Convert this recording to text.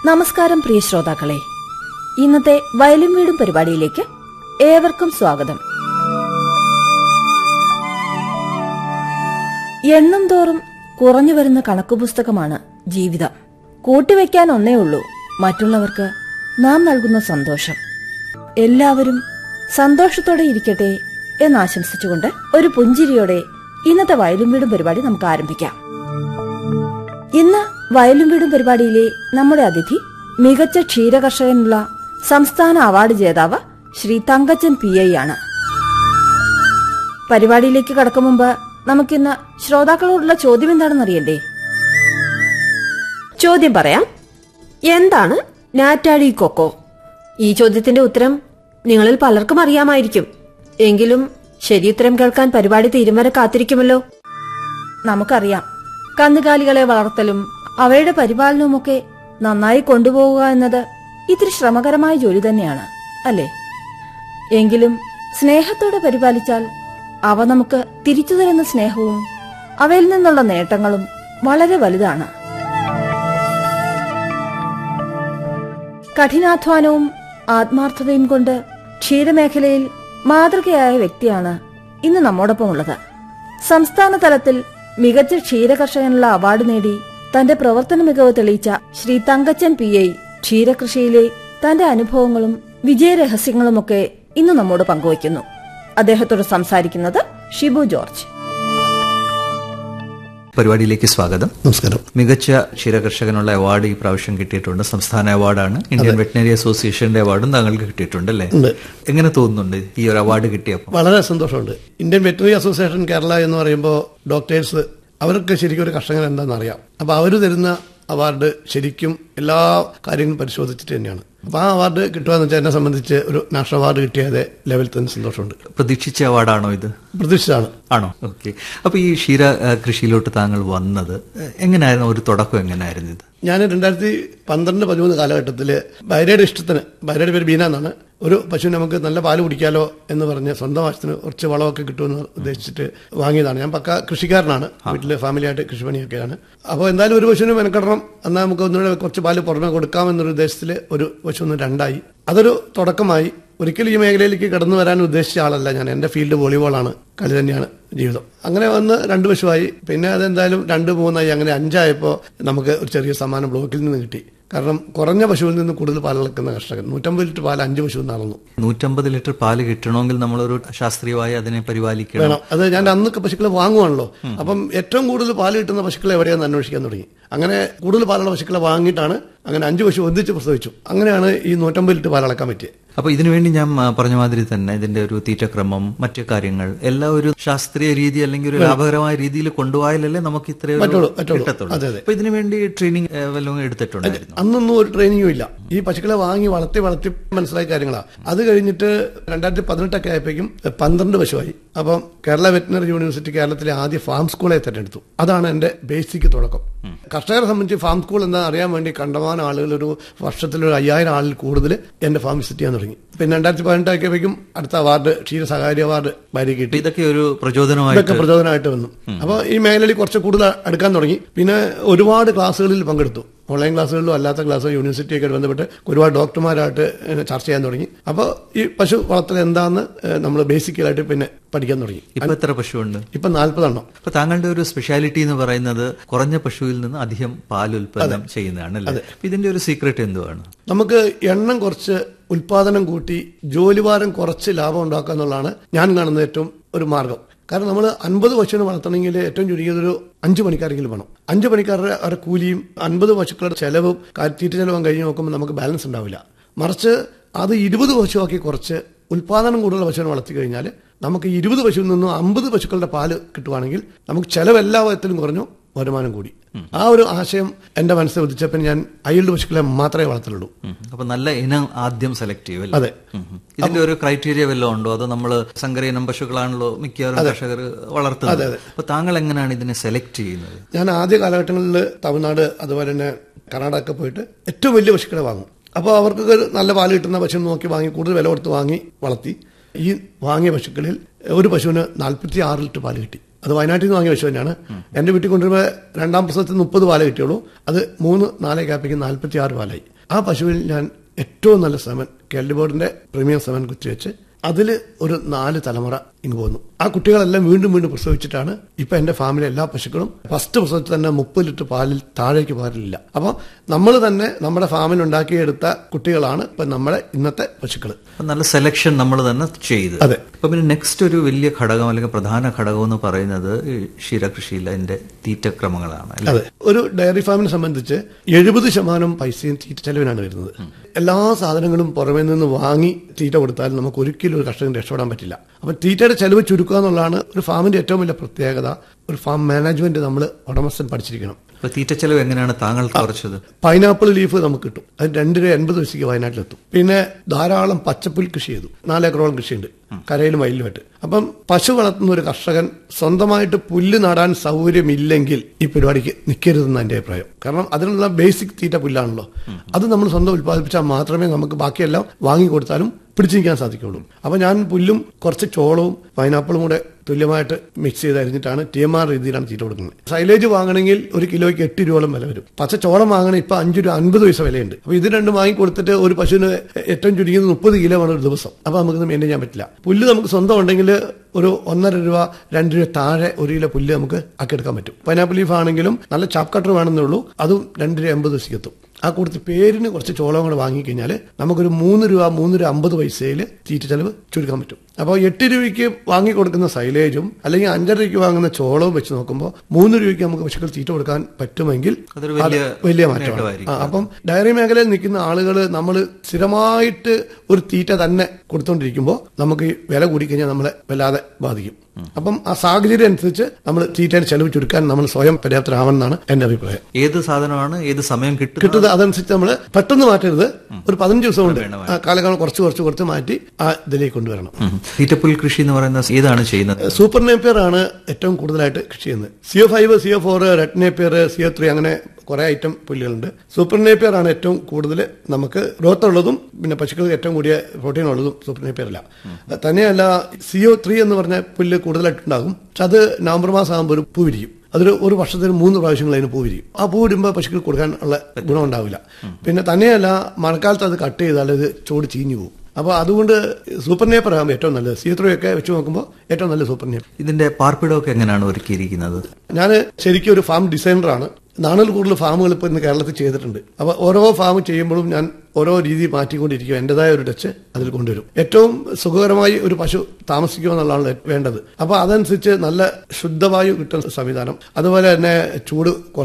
നമസ്കാരം പ്രിയ ശ്രോതാക്കളെ ഇന്നത്തെ വയലും വീടും പരിപാടിയിലേക്ക് ഏവർക്കും സ്വാഗതം എണ്ണം തോറും കുറഞ്ഞു വരുന്ന കണക്കുപുസ്തകമാണ് ജീവിതം കൂട്ടിവെക്കാൻ ഒന്നേ ഉള്ളൂ മറ്റുള്ളവർക്ക് നാം നൽകുന്ന സന്തോഷം എല്ലാവരും സന്തോഷത്തോടെ ഇരിക്കട്ടെ എന്നാശംസിച്ചുകൊണ്ട് ഒരു പുഞ്ചിരിയോടെ ഇന്നത്തെ വയലും വീടും പരിപാടി നമുക്ക് ആരംഭിക്കാം ഇന്ന് വയലും വീടും പരിപാടിയിലെ നമ്മുടെ അതിഥി മികച്ച ക്ഷീരകർഷകനുള്ള സംസ്ഥാന അവാർഡ് ജേതാവ് ശ്രീ തങ്കച്ചൻ പി ഐ ആണ് പരിപാടിയിലേക്ക് കടക്കും മുമ്പ് നമുക്കിന്ന് ശ്രോതാക്കളോടുള്ള ചോദ്യം എന്താണെന്ന് അറിയണ്ടേ ചോദ്യം പറയാം എന്താണ് നാറ്റാഡി കൊക്കോ ഈ ചോദ്യത്തിന്റെ ഉത്തരം നിങ്ങളിൽ പലർക്കും അറിയാമായിരിക്കും എങ്കിലും ശരിയുത്തരം കേൾക്കാൻ പരിപാടി തീരും വരെ കാത്തിരിക്കുമല്ലോ നമുക്കറിയാം കന്നുകാലികളെ വളർത്തലും അവയുടെ പരിപാലനവുമൊക്കെ നന്നായി കൊണ്ടുപോകുക എന്നത് ഇത്തിരി ശ്രമകരമായ ജോലി തന്നെയാണ് അല്ലേ എങ്കിലും സ്നേഹത്തോടെ പരിപാലിച്ചാൽ അവ നമുക്ക് തിരിച്ചു തരുന്ന സ്നേഹവും അവയിൽ നിന്നുള്ള നേട്ടങ്ങളും വളരെ വലുതാണ് കഠിനാധ്വാനവും ആത്മാർത്ഥതയും കൊണ്ട് ക്ഷീരമേഖലയിൽ മാതൃകയായ വ്യക്തിയാണ് ഇന്ന് നമ്മോടൊപ്പം ഉള്ളത് സംസ്ഥാന തലത്തിൽ മികച്ച ക്ഷീരകർഷകനുള്ള അവാർഡ് നേടി തന്റെ പ്രവർത്തന മികവ് തെളിയിച്ച ശ്രീ തങ്കച്ചൻ പി ഐ ക്ഷീരകൃഷിയിലെ തന്റെ അനുഭവങ്ങളും വിജയരഹസ്യങ്ങളുമൊക്കെ ഇന്ന് നമ്മോട് പങ്കുവയ്ക്കുന്നു അദ്ദേഹത്തോട് സംസാരിക്കുന്നത് ഷിബു ജോർജ് പരിപാടിയിലേക്ക് സ്വാഗതം നമസ്കാരം മികച്ച ക്ഷീരകർഷകനുള്ള അവാർഡ് ഈ പ്രാവശ്യം കിട്ടിയിട്ടുണ്ട് സംസ്ഥാന അവാർഡാണ് ഇന്ത്യൻ വെറ്റിനറി അസോസിയേഷന്റെ അവാർഡും താങ്കൾക്ക് കിട്ടിയിട്ടുണ്ട് അല്ലേ ഉണ്ട് എങ്ങനെ തോന്നുന്നുണ്ട് ഈ ഒരു അവാർഡ് കിട്ടിയപ്പോൾ വളരെ സന്തോഷമുണ്ട് ഇന്ത്യൻ വെറ്ററിനറി അസോസിയേഷൻ കേരള എന്ന് പറയുമ്പോൾ ഡോക്ടേഴ്സ് അവർക്ക് ശരിക്കും ഒരു കർഷകൻ എന്താണെന്ന് അറിയാം അപ്പൊ അവർ തരുന്ന അവാർഡ് ശരിക്കും എല്ലാ കാര്യങ്ങളും പരിശോധിച്ചിട്ട് തന്നെയാണ് അപ്പൊ ആ അവാർഡ് കിട്ടുക എന്ന് വെച്ചാൽ എന്നെ സംബന്ധിച്ച് ഒരു നാഷണൽ അവാർഡ് കിട്ടിയത് ലെവലിൽ തന്നെ സന്തോഷമുണ്ട് പ്രതീക്ഷിച്ച അവാർഡാണോ ഇത് പ്രതീക്ഷിച്ചാണ് ആണോ ഓക്കെ അപ്പൊ ഈ ക്ഷീര ആ, കൃഷിയിലോട്ട് താങ്കൾ വന്നത് എ, എങ്ങനെയായിരുന്നു ഒരു തുടക്കം എങ്ങനെയായിരുന്നു ഇത് ഞാൻ രണ്ടായിരത്തി പന്ത്രണ്ട് പതിമൂന്ന് കാലഘട്ടത്തിൽ ഭാര്യയുടെ ഇഷ്ടത്തിന് ഭാര്യയുടെ പേര് ബീന എന്നാണ് ഒരു പശുവിന് നമുക്ക് നല്ല പാല് കുടിക്കാലോ എന്ന് പറഞ്ഞ് സ്വന്തം ആവശ്യത്തിന് കുറച്ച് വളമൊക്കെ കിട്ടുമെന്ന് ഉദ്ദേശിച്ചിട്ട് വാങ്ങിയതാണ് ഞാൻ പക്ക കൃഷിക്കാരനാണ് വീട്ടില് ഫാമിലിയായിട്ട് കൃഷിപ്പണിയൊക്കെയാണ് അപ്പോൾ എന്തായാലും ഒരു പശുവിന് മെനക്കെടണം എന്നാൽ നമുക്ക് ഒന്നുകൂടെ കുറച്ച് പാല് പുറമെ കൊടുക്കാമെന്നൊരു ഉദ്ദേശത്തിൽ ഒരു പശു ഒന്ന് രണ്ടായി അതൊരു തുടക്കമായി ഒരിക്കലും ഈ മേഖലയിലേക്ക് കടന്നു വരാൻ ഉദ്ദേശിച്ച ആളല്ല ഞാൻ എന്റെ ഫീൽഡ് വോളിബോളാണ് കളി തന്നെയാണ് ജീവിതം അങ്ങനെ വന്ന് രണ്ട് പശുവായി പിന്നെ അതെന്തായാലും രണ്ട് മൂന്നായി അങ്ങനെ അഞ്ചായപ്പോൾ നമുക്ക് ഒരു ചെറിയ സമ്മാനം ബ്ലോക്കിൽ നിന്ന് കിട്ടി കാരണം കുറഞ്ഞ പശുവിൽ നിന്ന് കൂടുതൽ പാൽ ഇളക്കുന്ന കർഷകൻ നൂറ്റമ്പത് ലിറ്റർ പാൽ അഞ്ച് പശു നടന്നു നൂറ്റമ്പത് ലിറ്റർ പാല് കിട്ടണമെങ്കിൽ നമ്മളൊരു ശാസ്ത്രീയമായി അതിനെ പരിപാലിക്കണം വേണം അത് ഞാൻ അന്നൊക്കെ പശുക്കളെ വാങ്ങുവാണല്ലോ അപ്പം ഏറ്റവും കൂടുതൽ പാല് കിട്ടുന്ന പശുക്കളെ എവിടെയാണെന്ന് അന്വേഷിക്കാൻ തുടങ്ങി അങ്ങനെ കൂടുതൽ പാലുള്ള പശുക്കളെ വാങ്ങിയിട്ടാണ് അങ്ങനെ അഞ്ച് പശു ഒന്നിച്ച് പ്രസവിച്ചു അങ്ങനെയാണ് ഈ നൂറ്റമ്പത് ലിറ്റർ പാൽ അളക്കാൻ പറ്റിയത് അപ്പൊ ഇതിനുവേണ്ടി ഞാൻ ആ, പറഞ്ഞ മാതിരി തന്നെ ഇതിന്റെ ഒരു തീറ്റക്രമം മറ്റു കാര്യങ്ങൾ എല്ലാം ഒരു ശാസ്ത്രീയ രീതി അല്ലെങ്കിൽ ഒരു ലാഭകരമായ രീതിയിൽ കൊണ്ടുപോയാലല്ലേ നമുക്ക് ഇത്രയും പറ്റുള്ളൂ, പറ്റുള്ളൂ. കിട്ടത്തുള്ളൂ അതെ, അതെ. അപ്പൊ ഇതിനു വേണ്ടി ട്രെയിനിങ് വല്ലതും എടുത്തിട്ടുണ്ടായിരുന്നു അന്നൊന്നും ഒരു ട്രെയിനിങ്ങും ഇല്ല ഈ പശുക്കളെ വാങ്ങി വളർത്തി വളർത്തി മനസ്സിലായ കാര്യങ്ങളാണ് അത് കഴിഞ്ഞിട്ട് രണ്ടായിരത്തി പതിനെട്ടൊക്കെ ആയപ്പോഴേക്കും പന്ത്രണ്ട് പശുവായി അപ്പം കേരള വെറ്റിനറി യൂണിവേഴ്സിറ്റി കേരളത്തിലെ ആദ്യ ഫാം സ്കൂളെ തിരഞ്ഞെടുത്തു അതാണ് എന്റെ ബേസിക് തുടക്കം കർഷകരെ സംബന്ധിച്ച് ഫാം സ്കൂൾ എന്താ അറിയാൻ വേണ്ടി കണ്ടമാനം ആളുകൾ ഒരു വർഷത്തിൽ ഒരു അയ്യായിരം ആളിൽ കൂടുതൽ എന്റെ ഫാം വിസിറ്റ് ചെയ്യാൻ തുടങ്ങി പിന്നെ രണ്ടായിരത്തി പതിനെട്ടാക്കിയപ്പോഴേക്കും അടുത്ത അവാർഡ് ക്ഷീര സഹകാരി അവാർഡ് ഭാര്യ കിട്ടി അപ്പൊ ഇതൊക്കെ ഒരു പ്രചോദനമായിട്ട് ഇതൊക്കെ പ്രചോദനമായിട്ട് വന്നു അപ്പോൾ ഈ മേഖലയിൽ കുറച്ച് കൂടുതൽ അടുക്കാൻ തുടങ്ങി പിന്നെ ഒരുപാട് ക്ലാസ്സുകളിൽ പങ്കെടുത്തു ഓൺലൈൻ ക്ലാസ്സുകളിലും അല്ലാത്ത ക്ലാസ്സുകൾ യൂണിവേഴ്സിറ്റിയൊക്കെ ബന്ധപ്പെട്ട് ഒരുപാട് ഡോക്ടർമാരായിട്ട് ഏഹ്, ചർച്ച ചെയ്യാൻ തുടങ്ങി അപ്പോൾ ഈ പശു വളർത്തൽ എന്താന്ന് നമ്മൾ ബേസിക്കലായിട്ട് പിന്നെ പഠിക്കാൻ തുടങ്ങി ഇപ്പൊ എത്ര പശുവുണ്ട് ഇപ്പൊ നാൽപ്പതെണ്ണം അപ്പൊ താങ്കളുടെ ഒരു സ്പെഷ്യാലിറ്റി എന്ന് പറയുന്നത് കുറഞ്ഞ പശുവിൽ നിന്ന് അധികം പാൽ ഉൽപ്പന്നം ചെയ്യുന്നതാണ് അല്ലേ അപ്പൊ ഇതിന്റെ ഒരു സീക്രട്ട് എന്തുവാണ് നമുക്ക് എണ്ണം കുറച്ച് ഉൽപാദനം കൂട്ടി ജോലിഭാരം കുറച്ച് ലാഭം ഉണ്ടാക്കുക എന്നുള്ളതാണ് ഞാൻ കാണുന്ന ഏറ്റവും ഒരു മാർഗം കാരണം നമ്മൾ അൻപത് പശുവിനെ വളർത്തണമെങ്കിൽ ഏറ്റവും ചുരുങ്ങിയത് ഒരു അഞ്ച് പണിക്കാരെങ്കിലും വേണം അഞ്ച് പണിക്കാരുടെ അവരുടെ കൂലിയും അൻപത് പശുക്കളുടെ ചെലവും കാ- തീറ്റ ചെലവും കഴിഞ്ഞ് നോക്കുമ്പോൾ നമുക്ക് ബാലൻസ് ഉണ്ടാവില്ല മറിച്ച് അത് ഇരുപത് പശുവാക്കി കുറച്ച് ഉൽപാദനം കൂടുതലുള്ള പശുവിനെ വളർത്തി കഴിഞ്ഞാൽ നമുക്ക് ഇരുപത് പശുവിൽ നിന്നും അമ്പത് പശുക്കളുടെ പാല് കിട്ടുവാണെങ്കിൽ നമുക്ക് ചെലവ് എല്ലാ വിധത്തിലും കുറഞ്ഞു വരുമാനം കൂടി ആ ഒരു ആശയം എന്റെ മനസ്സിൽ ഉദിച്ചപ്പോൾ ഞാൻ അയ്യൽഡ് പശുക്കളെ മാത്രമേ വളർത്തുള്ളൂ ഉം. അപ്പൊ നല്ല ഇനം ആദ്യം സെലക്ട് ചെയ്യും അല്ലേ? അതെ. ഉം. ഇതിന്റെ ഒരു ക്രൈറ്റീരിയ വല്ലതും ഉണ്ടോ അതോ നമ്മള് സങ്കര ഇനം പശുക്കളാണല്ലോ മിക്കവാറും കർഷകർ വളർത്തുന്നത് അപ്പൊ താങ്കൾ എങ്ങനെയാണ് ഇതിനെ സെലക്ട് ചെയ്യുന്നത് ഞാൻ ആദ്യ കാലഘട്ടങ്ങളിൽ തമിഴ്നാട് അതുപോലെ തന്നെ കർണാടക ഒക്കെ പോയിട്ട് ഏറ്റവും വലിയ പശുക്കളെ വാങ്ങും അപ്പോൾ അവർക്ക് ഒരു നല്ല പാല് കിട്ടുന്ന പശു നോക്കി വാങ്ങി കൂടുതൽ വില കൊടുത്ത് വാങ്ങി വളർത്തി ഈ വാങ്ങിയ പശുക്കളിൽ ഒരു പശുവിന് നാൽപ്പത്തി ആറ് ലിറ്റർ പാല് കിട്ടി അത് വയനാട്ടിൽ നിന്ന് വാങ്ങിയ പശു തന്നെയാണ് എന്റെ വീട്ടിൽ കൊണ്ടുവരുമ്പോൾ രണ്ടാം പ്രസവത്തിൽ മുപ്പത് പാല് കിട്ടിയുള്ളൂ അത് മൂന്ന് നാലേ കാപ്പിക്ക് നാൽപ്പത്തി ആറ് പാലായി ആ പശുവിൽ ഞാൻ ഏറ്റവും നല്ല സെമൻ കേരള ബോർഡിന്റെ പ്രീമിയം സെമൻ കുത്തിവെച്ച് അതിൽ ഒരു നാല് തലമുറ ഇങ്ങ് പോന്നു ആ കുട്ടികളെല്ലാം വീണ്ടും വീണ്ടും പ്രസവിച്ചിട്ടാണ് ഇപ്പൊ എന്റെ ഫാമിലെ എല്ലാ പശുക്കളും ഫസ്റ്റ് പ്രസവത്തിൽ തന്നെ മുപ്പത് ലിറ്റർ പാലിൽ താഴേക്ക് പാലില്ല അപ്പോൾ നമ്മൾ തന്നെ നമ്മുടെ ഫാമിൽ ഉണ്ടാക്കിയെടുത്ത കുട്ടികളാണ് ഇപ്പൊ നമ്മുടെ ഇന്നത്തെ പശുക്കൾ അപ്പൊ നല്ല സെലക്ഷൻ നമ്മൾ തന്നെ ചെയ്ത് അതെ. അപ്പൊ പിന്നെ നെക്സ്റ്റ് ഒരു വലിയ ഘടകം അല്ലെങ്കിൽ പ്രധാന ഘടകം എന്ന് പറയുന്നത് ഈ ക്ഷീരകൃഷിയിലെ അതിന്റെ തീറ്റക്രമങ്ങളാണ് അല്ലേ അതെ ഒരു ഡയറി ഫാമിനെ സംബന്ധിച്ച് എഴുപത് ശതമാനം പൈസയും തീറ്റ ചെലവിനാണ് വരുന്നത് എല്ലാ സാധനങ്ങളും പുറമേ നിന്ന് വാങ്ങി തീറ്റ കൊടുത്താൽ നമുക്ക് ഒരിക്കലും ഒരു കർഷകന് രക്ഷപ്പെടാൻ പറ്റില്ല അപ്പൊ തീറ്റയുടെ ചെലവ് ചുരുക്കുക എന്നുള്ളതാണ് ഒരു ഫാമിന്റെ ഏറ്റവും വലിയ പ്രത്യേകത ഒരു ഫാം മാനേജ്മെന്റ് നമ്മൾ ഉടമസ്ഥൻ പഠിച്ചിരിക്കണം അപ്പൊ തീറ്റ ചെലവ് എങ്ങനെയാണ് താങ്കൾ കുറച്ചത് പൈനാപ്പിൾ ലീഫ് നമുക്ക് കിട്ടും അത് രണ്ട് രൂപ എൺപത് പൈസയ്ക്ക് വയനാട്ടിലെത്തും പിന്നെ ധാരാളം പച്ചപ്പുൽ കൃഷി ചെയ്തു നാലേക്കറോളം കൃഷിയുണ്ട് കരയിലും വയലിലുമായിട്ട് അപ്പം പശു വളർത്തുന്ന ഒരു കർഷകൻ സ്വന്തമായിട്ട് പുല്ല് നടാൻ സൗകര്യമില്ലെങ്കിൽ ഈ പരിപാടിക്ക് നിൽക്കരുതെന്ന് എന്റെ അഭിപ്രായം കാരണം അതിനുള്ള ബേസിക് തീറ്റ പുല്ലാണല്ലോ അത് നമ്മൾ സ്വന്തം ഉത്പാദിപ്പിച്ചാൽ മാത്രമേ നമുക്ക് ബാക്കിയെല്ലാം വാങ്ങി കൊടുത്താലും പിടിച്ചു നിൽക്കാൻ സാധിക്കുള്ളൂ അപ്പൊ ഞാൻ പുല്ലും കുറച്ച് ചോളവും പൈനാപ്പിളും കൂടെ തുല്യമായിട്ട് മിക്സ് ചെയ്ത് അരിഞ്ഞിട്ടാണ് ടി എം ആർ രീതിയിലാണ് തീറ്റ കൊടുക്കുന്നത് സൈലേജ് വാങ്ങണമെങ്കിൽ ഒരു കിലോയ്ക്ക് എട്ട് രൂപയോളം വില വരും പച്ച ചോളം വാങ്ങണ ഇപ്പൊ അഞ്ച് രൂപ അൻപത് പൈസ വിലയുണ്ട് അപ്പൊ ഇത് രണ്ടും വാങ്ങി കൊടുത്തിട്ട് ഒരു പശുവിന് ഏറ്റവും ചുരുങ്ങിയത് മുപ്പത് കിലോ ആണ് ഒരു ദിവസം അപ്പൊ നമുക്കിത് മെയിൻറ്റെയിൻ ചെയ്യാൻ പറ്റില്ല പുല്ല് നമുക്ക് സ്വന്തം ഉണ്ടെങ്കിൽ ഒരു ഒന്നര രൂപ രണ്ട് രൂപ താഴെ ഒരു കിലോ പുല്ല് നമുക്ക് ആക്കിയെടുക്കാൻ പറ്റും പൈനാപ്പിൾ ലീഫ് ആണെങ്കിലും നല്ല ചാപ്പ് കട്ടർ വേണമെന്നേ ഉള്ളൂ അതും രണ്ട് രൂപ എൺപത് ദിവസത്തേക്ക് എത്തും ആ കൂടുതൽ പേരിന് കുറച്ച് ചോളം കൂടെ വാങ്ങിക്കഴിഞ്ഞാൽ നമുക്കൊരു മൂന്ന് രൂപ മൂന്ന് രൂപ അമ്പത് പൈസയിൽ തീറ്റ ചെലവ് ചുരുക്കാൻ പറ്റും അപ്പോൾ എട്ട് രൂപയ്ക്ക് വാങ്ങി കൊടുക്കുന്ന സൈലേജും അല്ലെങ്കിൽ അഞ്ചര രൂപയ്ക്ക് വാങ്ങുന്ന ചോളവും വെച്ച് നോക്കുമ്പോൾ മൂന്ന് രൂപയ്ക്ക് നമുക്ക് പശുക്കൾ തീറ്റ കൊടുക്കാൻ പറ്റുമെങ്കിൽ അതൊരു വലിയ അത് വലിയ മാറ്റമാണ് നേട്ടമായിരിക്കും. ആ, അപ്പം ഡയറി മേഖലയിൽ നിൽക്കുന്ന ആളുകൾ നമ്മൾ സ്ഥിരമായിട്ട് ഒരു തീറ്റ തന്നെ കൊടുത്തുകൊണ്ടിരിക്കുമ്പോൾ നമുക്ക് ഈ വില കൂടിക്കഴിഞ്ഞാൽ നമ്മളെ വല്ലാതെ ബാധിക്കും അപ്പം ആ സാഹചര്യം അനുസരിച്ച് നമ്മൾ തീറ്റയുടെ ചെലവ് ചുരുക്കാൻ നമ്മൾ സ്വയം പര്യാപ്തരാവണമെന്നാണ് എന്റെ അഭിപ്രായം ഏത് സാധനമാണ് ഏത് സമയം കിട്ടുന്നത് കിട്ടുന്നത് അതനുസരിച്ച് നമ്മൾ പെട്ടെന്ന് മാറ്റരുത് ഒരു പതിനഞ്ച് ദിവസം കൊണ്ട് ആ കാലകാലം കുറച്ച് കുറച്ച് കുറച്ച് മാറ്റി ആ ഇതിലേക്ക് കൊണ്ടുവരണം ഉം. തീറ്റപ്പുൽ കൃഷി എന്ന് പറയുന്ന ഏതാണ് ചെയ്യുന്നത് സൂപ്പർ നേപ്പിയർ ആണ് ഏറ്റവും കൂടുതലായിട്ട് കൃഷി ചെയ്യുന്നത് CO five CO four red napier CO three അങ്ങനെ കുറെ ഐറ്റം പുല്ലുകളുണ്ട് സൂപ്പർ നേപ്പിയർ ആണ് ഏറ്റവും കൂടുതൽ നമുക്ക് ഗ്രോത്ത് ഉള്ളതും പിന്നെ പശുക്കൾക്ക് ഏറ്റവും കൂടിയ പ്രോട്ടീൻ ഉള്ളതും സൂപ്പർ നേപ്പിയർ അല്ല തന്നെയല്ല സിഒ ത്രീ എന്ന് പറഞ്ഞ പുല്ല് കൂടുതലായിട്ടുണ്ടാകും പക്ഷെ അത് നവംബർ മാസം ആകുമ്പോൾ ഒരു പൂ വിരിയും അതൊരു ഒരു വർഷത്തിന് മൂന്ന് പ്രാവശ്യങ്ങൾ അതിന് പൂ വിരിയും ആ പൂ വിടുമ്പോൾ പശുക്കൾ കൊടുക്കാൻ ഉള്ള ഗുണം ഉണ്ടാവില്ല പിന്നെ തന്നെയല്ല മഴക്കാലത്ത് അത് കട്ട് ചെയ്താൽ അത് ചോട് ചീഞ്ഞു പോകും അപ്പോൾ അതുകൊണ്ട് സൂപ്പർ നേപ്പർ ആകുമ്പോൾ ഏറ്റവും നല്ലത് സി ഒക്കെ വെച്ച് നോക്കുമ്പോൾ ഏറ്റവും നല്ല സൂപ്പർ നേപ്പർ ഇതിന്റെ പാർപ്പിടമൊക്കെ എങ്ങനെയാണ് ഒരുക്കിയിരിക്കുന്നത് ഞാൻ ശരിക്കും ഒരു ഫാം ഡിസൈനറാണ് നാണൽ കൂടുതൽ ഫാമുകൾ ഇപ്പോൾ ഇന്ന് കേരളത്തിൽ ചെയ്തിട്ടുണ്ട് അപ്പോൾ ഓരോ ഫാം ചെയ്യുമ്പോഴും ഞാൻ ഓരോ രീതി മാറ്റിക്കൊണ്ടിരിക്കും എൻ്റെതായ ഒരു ടച്ച് അതിൽ കൊണ്ടുവരും ഏറ്റവും സുഖകരമായി ഒരു പശു താമസിക്കുക എന്നുള്ളതാണ് വേണ്ടത് അപ്പോൾ അതനുസരിച്ച് നല്ല ശുദ്ധവായു കിട്ടുന്ന സംവിധാനം അതുപോലെ തന്നെ ചൂട്